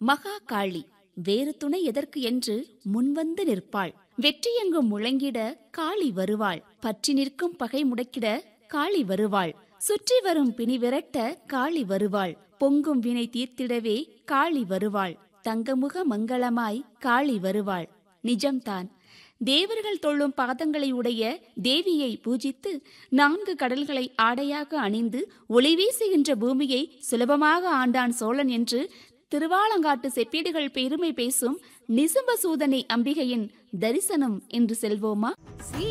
மகா காளி வேறு துணை எதற்கு என்று முன்வந்து நிற்பாள் வெற்றியெங்கும் முழங்கிட காளி வருவாள் பற்றி நிற்கும் பகை முடக்கிட காளி வருவாள் சுற்றி வரும் பிணி விரட்ட காளி வருவாள் பொங்கும் வினை தீர்த்திடவே காளி வருவாள் தங்கமுக மங்களமாய் காளி வருவாள் நிஜம்தான் தேவர்கள் தொழும் பாதங்களை உடைய தேவியை பூஜித்து நான்கு கடல்களை ஆடையாக அணிந்து ஒளி வீசுகின்ற பூமியை சுலபமாக ஆண்டான் சோழன் என்று திருவாலங்காட்டு செப்பேடுகள் பெருமை பேசும் நிசும்பசூதனை அம்பிகையின் தரிசனம் என்று செல்வோமா சீ